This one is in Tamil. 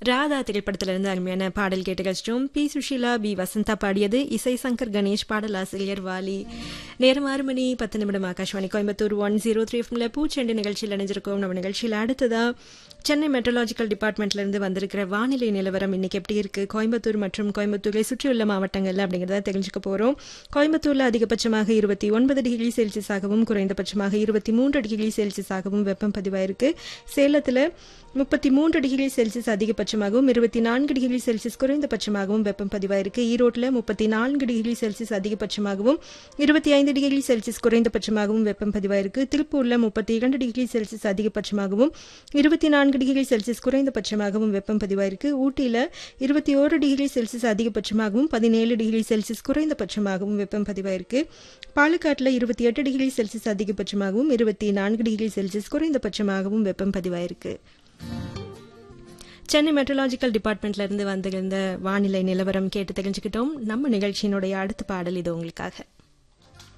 ராதா திரைப்படத்திலிருந்து அருமையான பாடல் கேட்டு கழிச்சிட்டோம் பி சுஷீலா பி வசந்தா பாடியது இசை சங்கர் கணேஷ் பாடலாசிரியர் வாலி நேரம் ஆறு மணி பத்து நிமிடம் Akashvani Coimbatore one zero three எஃப்ல பூச்செண்டு நிகழ்ச்சியில் இணைஞ்சிருக்கோம் நம்ம நிகழ்ச்சியில் அடுத்ததா சென்னை மெட்ரலாஜிக்கல் டிபார்ட்மெண்ட்ல இருந்து வந்திருக்கிற வானிலை நிலவரம் இன்னைக்கு எப்படி இருக்கு கோயம்புத்தூர் மற்றும் கோயம்புத்தூரை சுற்றியுள்ள மாவட்டங்கள்ல அப்படிங்கிறத தெரிஞ்சுக்க போறோம் கோயம்புத்தூர்ல அதிகபட்சமாக இருபத்தி ஒன்பது டிகிரி செல்சியஸாகவும் குறைந்தபட்சமாக இருபத்தி மூன்று டிகிரி செல்சியஸாகவும் வெப்பம் பதிவாயிருக்கு சேலத்துல முப்பத்தி மூன்று டிகிரி செல்சியஸ் அதிகபட்சமாகவும் இருபத்தி நான்கு டிகிரி செல்சியஸ் குறைந்தபட்சமாகவும் வெப்பம் பதிவாயிருக்கு ஈரோட்டில் முப்பத்தி நான்கு டிகிரி செல்சியஸ் அதிகபட்சமாகவும் இருபத்தி ஐந்து டிகிரி செல்சியஸ் குறைந்தபட்சமாகவும் வெப்பம் பதிவாயிருக்கு திருப்பூர்ல முப்பத்தி இரண்டு டிகிரி செல்சியஸ் அதிகபட்சமாகவும் இருபத்தி நான்கு டிகிரி செல்சியஸ் குறைந்தபட்சமாகவும் வெப்பம் பதிவாயிருக்கு ஊட்டியில் இருபத்தி ஓரு டிகிரி செல்சியஸ் அதிகபட்சமாகவும் பதினேழு டிகிரி செல்சியஸ் குறைந்தபட்சமாகவும் வெப்பம் பதிவாயிருக்கு பாலக்காட்டில் இருபத்தி எட்டு டிகிரி செல்சியஸ் அதிகபட்சமாகவும் இருபத்தி நான்கு டிகிரி செல்சியஸ் குறைந்தபட்சமாகவும் வெப்பம் பதிவாயிருக்கு சென்னை மெட்ரலாஜிக்கல் டிபார்ட்மெண்ட்ல இருந்து வந்திருந்த வானிலை நிலவரம் கேட்டு தெரிஞ்சுக்கிட்டோம் நம்ம நிகழ்ச்சியினுடைய அடுத்த பாடல் இது உங்களுக்காக